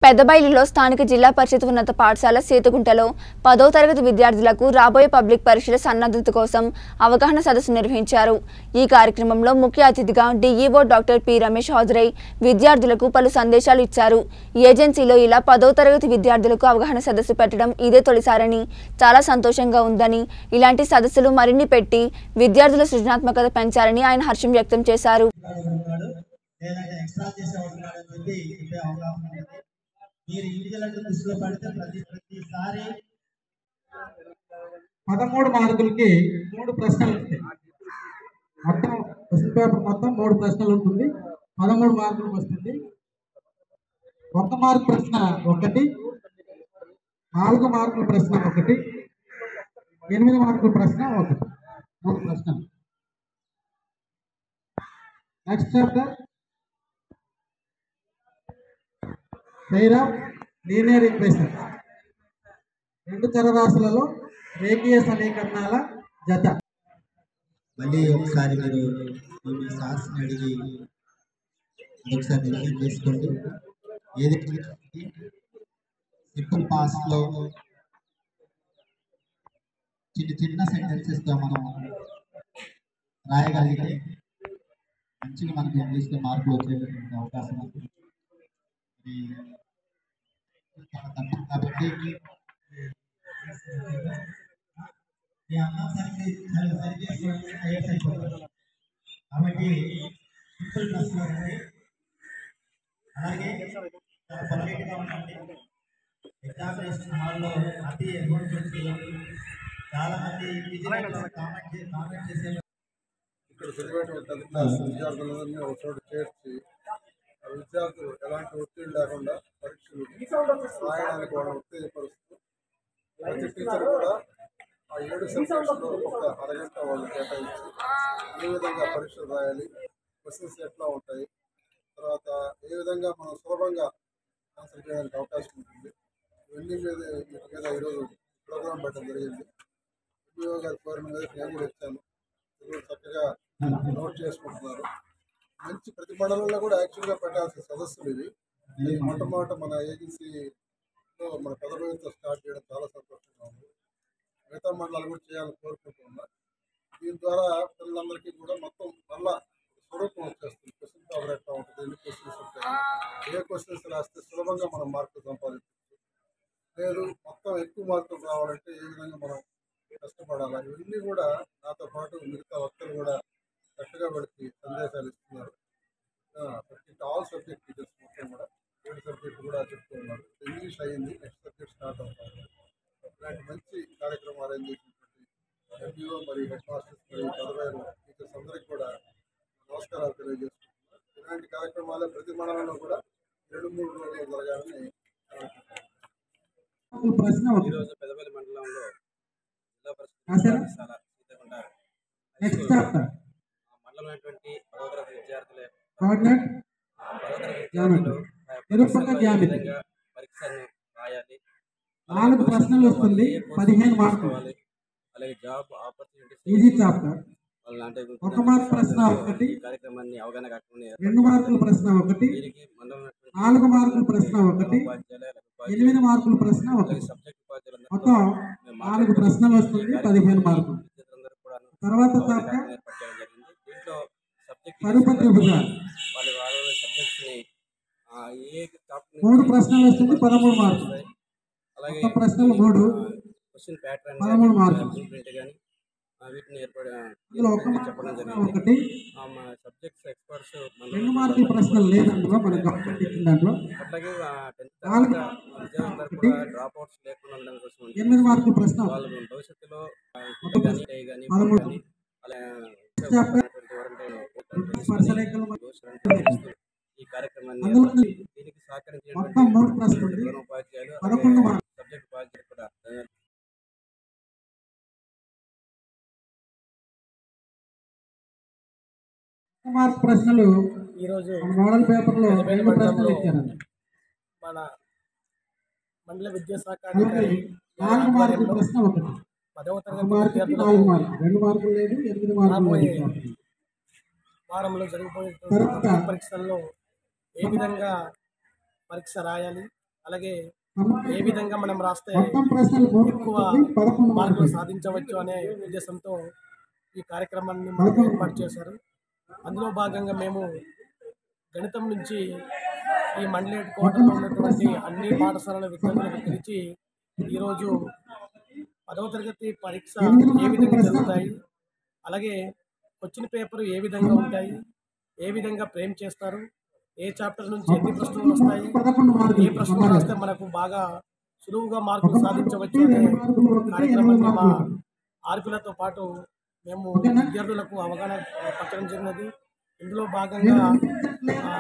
పెద్దబైలిలో స్థానిక జిల్లా పరిషత్ ఉన్నత పాఠశాల సేతుగుంటలో పదో తరగతి విద్యార్థులకు రాబోయే పబ్లిక్ పరీక్షల సన్నద్ధత కోసం అవగాహన సదస్సు నిర్వహించారు ఈ కార్యక్రమంలో ముఖ్య అతిథిగా డీఈఓ డాక్టర్ పి రమేష్ హాజరై విద్యార్థులకు పలు సందేశాలు ఇచ్చారు ఈ ఏజెన్సీలో ఇలా పదో తరగతి విద్యార్థులకు అవగాహన సదస్సు పెట్టడం ఇదే తొలిసారని చాలా సంతోషంగా ఉందని ఇలాంటి సదస్సులు మరిన్ని పెట్టి విద్యార్థుల సృజనాత్మకత పెంచాలని ఆయన హర్షం వ్యక్తం చేశారు ఉన్నాడు లేదంటే ఎక్స్ట్రా చేసేవాడు ఉన్నాడు అని చెప్పి చెప్పే అవగాహన ఉంది మీరు ఇండివిజువల్ దృష్టిలో పడితే ప్రతి ప్రతిసారి పదమూడు మార్కులకి మూడు ప్రశ్నలు ఉంటాయి మొత్తం క్వశ్చన్ పేపర్ మొత్తం మూడు ప్రశ్నలు ఉంటుంది పదమూడు మార్కులకు వస్తుంది ఒక మార్క్ ప్రశ్న ఒకటి నాలుగు మార్కుల ప్రశ్న ఒకటి ఎనిమిది మార్కుల ప్రశ్న ఒకటి మూడు ప్రశ్నలు next chapter pair of linear equation రెండు చరరాశులలో రేఖీయ సమీకరణాల జత మళ్ళీ ఒకసారి మీరు మీ మీ సార్స్ని అడిగి ఒకసారి రివిజన్ చేసుకోండి ఏది సింపుల్ పాస్లో చిన్న చిన్న సెంటెన్సెస్గా మనం రాయగలిగితే మంచిగా మనకి ఇంగ్లీష్లో మార్కులు వచ్చేటటువంటి అవకాశం ఉంది ఇది చాలా తక్కువ కాబట్టి మీ అన్నం సరిగ్గా సరి సరి చేసుకోవడానికి టైర్స్ అయిపోతుంది కాబట్టి సింపుల్ ప్రశ్న ఉంది అలాగే చాలా పొలైట్గా ఉండండి ఎగ్జామినేషన్ హాల్లో అతి ఎమోషన్ చేయండి చాలా మంది కామెంట్ చే కామెంట్ చేసే ఇక్కడ చదివేటువంటి టెన్త్ క్లాస్ విద్యార్థులందరినీ ఒక చోట చేర్చి ఆ విద్యార్థులు ఎలాంటి ఒత్తిడి లేకుండా పరీక్షలు రాయడానికి వాళ్ళని ఉత్తేజపరుస్తూ ప్రతి టీచర్ కూడా ఆ ఏడు సబ్జెక్ట్స్లో ఒక అరగంట వాళ్ళు కేటాయించి ఏ విధంగా పరీక్షలు రాయాలి క్వశ్చన్స్ ఎట్లా ఉంటాయి తర్వాత ఏ విధంగా మనం సులభంగా ఆన్సర్ చేయడానికి అవకాశం ఉంటుంది ఇవన్నీ మీద వీటి మీద ఈరోజు ప్రోగ్రాం పెట్టడం జరిగింది ఎంపీఓ గారి కోరిన మీద నేను కూడా ఇచ్చాను మీరు చక్కగా నోట్ చేసుకుంటున్నారు మంచి ప్రతి మండలంలో కూడా యాక్చువల్గా పెట్టాల్సిన సదస్సులు ఇవి ఇది మొట్టమొదట మన ఏజెన్సీలో మన పెదబోయితో స్టార్ట్ చేయడం చాలా సంతోషంగా ఉంది మిగతా మండలాలు కూడా చేయాలని కోరుకుంటున్నా దీని ద్వారా పిల్లలందరికీ కూడా మొత్తం మళ్ళా స్వరూపం వచ్చేస్తుంది క్వశ్చన్ పేపర్ ఎట్లా ఉంటుంది ఎన్ని క్వశ్చన్స్ ఉంటాయి ఏ క్వశ్చన్స్ రాస్తే సులభంగా మనం మార్కులు సంపాదించవచ్చు లేదు మొత్తం ఎక్కువ మార్కులు రావాలంటే ఏ విధంగా మనం కష్టపడాలా ఇవన్నీ కూడా నాతో పాటు మిగతా వక్తలు కూడా చక్కగా వాళ్ళకి సందేశాలు ఇస్తున్నారు సబ్జెక్ట్ ఆల్ సబ్జెక్ట్ టీచర్స్ మొత్తం కూడా ఏడు సబ్జెక్ట్ కూడా చెప్తూ ఉన్నారు ఇంగ్లీష్ అయ్యింది నెక్స్ట్ సబ్జెక్ట్ స్టార్ట్ అవుతారు ఇలాంటి మంచి కార్యక్రమాలు అరేంజ్ చేసినటువంటి ఎంపీఓ మరియు హెడ్ మాస్టర్స్ మరియు పదవేలు టీచర్స్ అందరికీ కూడా నమస్కారాలు తెలియజేసుకుంటున్నారు ఇలాంటి కార్యక్రమాలు ప్రతి మండలంలో కూడా రెండు మూడు రోజులు జరగాలని అనుకుంటున్నాను ప్రశ్న ఒకటి ఈరోజు పెద్దపల్లి మండలంలో జిల్లా పరిషత్ రాశారా? పాఠశాల Seethakunta high next school chapter ఆ మండలమైనటువంటి పదవ తరగతి విద్యార్థులే కోఆర్డినేట్ ఆ పదవ తరగతి జామెట్రీ. విద్యార్థులు ఆ యొక్క నిరూపణ పరీక్షల్లో ఏ జామెట్రీ. విధంగా పరీక్షను రాయాలి నాలుగు ప్రశ్నలు వస్తుంది పదిహేను మార్కులు తీసుకోవాలి అలాగే జాబ్ ఆపర్చునిటీస్ ఈజీ చాప్టర్ వాళ్ళని అంటే ఒక మార్క్ ప్రశ్న ఒకటి ఈ కార్యక్రమాన్ని అవగాహన కాకుండా రెండు మార్కుల ప్రశ్న ఒకటి వీరికి మండలం నాలుగు మార్కుల ప్రశ్న ఒకటి ఎనిమిది మార్కుల ప్రశ్న ఒకటి సబ్జెక్ట్ ఉపాధ్యాయులందరూ మొత్తం నాలుగు ప్రశ్నలు వస్తుంది పదిహేను మార్కులు విద్యార్థులందరూ కూడా తర్వాత అవగాహన చాప్టర్ ఏర్పాటు చేయడం జరిగింది దీంట్లో సబ్జెక్ట్ స్వరూప త్రిభుజాలు వాళ్ళ వాళ్ళ సబ్జెక్ట్స్ ని ఆ, ఏ టాపిక్ మూడు ప్రశ్నలు వస్తుంది పదమూడు మార్కులు అలాగే మొత్తం ప్రశ్నలు మూడు క్వశ్చన్ ప్యాటర్న్ పదమూడు మార్కులు. ప్రింట్ కానీ వీటిని ఏర్పడ అందులో ఒక మార్క్ చెప్పడం ప్రశ్న జరిగింది ఒకటి ఆ, మన సబ్జెక్ట్స్ ఎక్స్పర్ట్స్ రెండు మార్కుల ప్రశ్నలు లేదు అందులో మనకు గవర్నమెంట్ ఇచ్చిన దాంట్లో అట్లాగే టెన్త్ నాలుగు తర్వాత విద్యార్థులందరూ కూడా డ్రాప్ అవుట్స్ లేకుండా ఉండడం కోసం ఎనిమిది మార్కుల ప్రశ్న ఒకటి. వాళ్ళు భవిష్యత్తులో కానీ కానీ పదమూడు. కానీ అలా చాప్టర్ ఉన్నటువంటి స్పర్శరేఖలు ఎవరంటే ఈ కార్యక్రమాన్ని అందులో దీనికి మొత్తం సహకరించినటువంటి మూడు ప్రశ్నలు ఉంది. ప్రధాన ఉపాధ్యాయులు పదకొండు మార్కులు. సబ్జెక్ట్ ఉపాధ్యాయులు కూడా ధన్యవాదాలు. ఒక మార్క్ ప్రశ్నలు ఈరోజు మన మోడల్ పేపర్లో రెండు ప్రశ్నలు ఇచ్చారండి మన మండల విద్యాశాఖ అలాగే అధికారి నాలుగు మార్కుల ఆధ్వర్యంలో ప్రశ్న ఒకటి పదవ ఒక తరగతి మార్కుకి విద్యార్థులకు నాలుగు మార్కులు రెండు మార్కులు లేదు ఎనిమిది మార్కులు లేదు రాబోయే వారంలో తర్వాత జరిగిపోయేటువంటి పరీక్షల్లో ఏ విధంగా పరీక్ష రాయాలి అలాగే ఏ విధంగా మనం రాస్తే మొత్తం ప్రశ్నలు మూడు ఎక్కువ ఉంటుంది, పదకొండు మార్కులు మార్కులు సాధించవచ్చు అనే ఉద్దేశంతో ఈ కార్యక్రమాన్ని మనకు ఏర్పాటు చేశారు అందులో భాగంగా మేము గణితం నుంచి ఈ మండలేట్ కోటలో ఉన్నటువంటి అన్ని పాఠశాలల విద్యార్థులకు పిలిచి ఈరోజు పదవ తరగతి పరీక్ష ఏ విధంగా జరుగుతాయి అలాగే క్వశ్చన్ పేపర్ ఏ విధంగా ఉంటాయి ఏ విధంగా ఫ్రేమ్ చేస్తారు ఏ చాప్టర్ నుంచి ఎన్ని ప్రశ్నలు వస్తాయి పదకొండు ఏ మార్కులు ప్రశ్నలు రాస్తే మనకు బాగా సులువుగా మార్కులు సాధించవచ్చు అనే కార్యక్రమాన్ని మా ఆర్పిలతో పాటు మేము విద్యార్థులకు అవగాహన పట్టడం జరిగినది ఇందులో భాగంగా ఆ,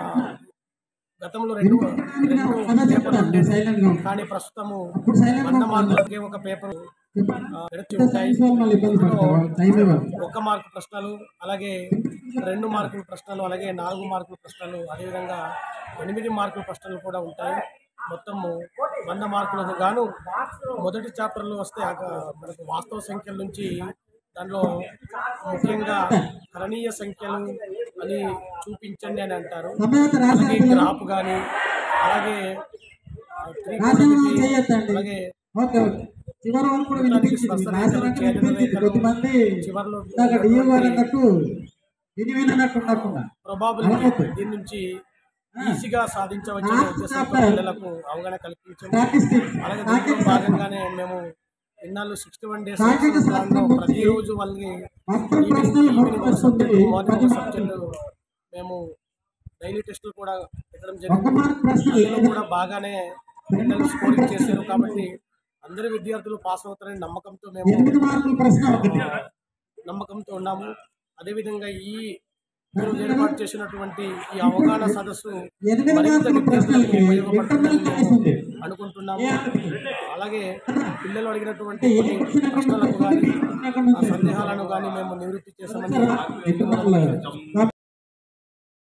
గతంలో రెండు రెండు పేపర్లు ఉండేది సైలెంట్ గా ఉంటారు. కానీ ప్రస్తుతము ఇప్పుడు సైలెంట్ వంద గా మార్కులకే ఒక పేపర్ పెడుతూ ఉంటాయి సైన్స్ వాళ్ళు మళ్ళీ ఇబ్బంది పడతారు వాళ్ళు టైం ఇవ్వాలి ఒక మార్కు ప్రశ్నలు అలాగే రెండు మార్కుల ప్రశ్నలు అలాగే నాలుగు మార్కుల ప్రశ్నలు అదేవిధంగా ఎనిమిది మార్కుల ప్రశ్నలు కూడా ఉంటాయి మొత్తము వంద మార్కులకు గాను మొదటి చాప్టర్లు వస్తే ఆ- మనకు వాస్తవ సంఖ్యల నుంచి దానిలో ముఖ్యంగా కరణీయ సంఖ్యలు అని చూపించండి అని అంటారు సమయత రాసిన అలాగే పిల్లలు గ్రాఫ్ కానీ అలాగే రాసిన వాళ్ళు త్రికోణమితి, చేయొద్దండి అలాగే ఓకే ఓకే చివరి వరకు కూడా వినిపించింది రాసినాక వినిపించింది కొద్దిమంది చివరిలో ఇందాక డిఎం గారు అన్నట్టు విని వినట్టు ఉండకుండా ప్రాబబిలిటీ దీని నుంచి ఈజీగా సాధించవచ్చు అనే ఉద్దేశంతో పిల్లలకు అవగాహన కల్పించాము స్టాటిస్టిక్స్ అలాగే దీంట్లో భాగంగానే మేము ఇన్నాళ్ళు సిక్స్టీ వన్ డేస్ సాంకేతిక ప్లాన్లో శాస్త్రం నుంచి ప్రతిరోజు వాళ్ళని మొత్తం ఈవినింగ్ ప్రశ్నలు మూడు ఈవినింగ్ ఒక ప్రశ్నలు సబ్జెక్టు మార్నింగ్ పది ఒక మార్కులు సబ్జెక్టు మేము డైలీ టెస్టులు కూడా పెట్టడం ఒక జరిగింది మార్క్ ప్రశ్నలు అందులో కూడా బాగానే పిల్లలు స్కోరింగ్ చేశారు కాబట్టి అందరు విద్యార్థులు పాస్ అవుతారని నమ్మకంతో మేము ఎనిమిది మార్కుల ప్రశ్న ఒకటి నమ్మకంతో ఉన్నాము అదేవిధంగా ఈ ఈరోజు ఏర్పాటు చేసినటువంటి ఈ అవగాహన సదస్సు ఎనిమిది మరింత మార్కుల విద్యార్థులకు ప్రశ్నలకి ఉపయోగపడుతుందని ఇంటర్నల్ మేము ఉంది అనుకుంటున్నాము అలాగే పిల్లలు అడిగినటువంటి కొన్ని ప్రశ్నలకు కానీ ఆ సందేహాలను కానీ మేము నివృత్తి చేసామని ఇంటర్నల్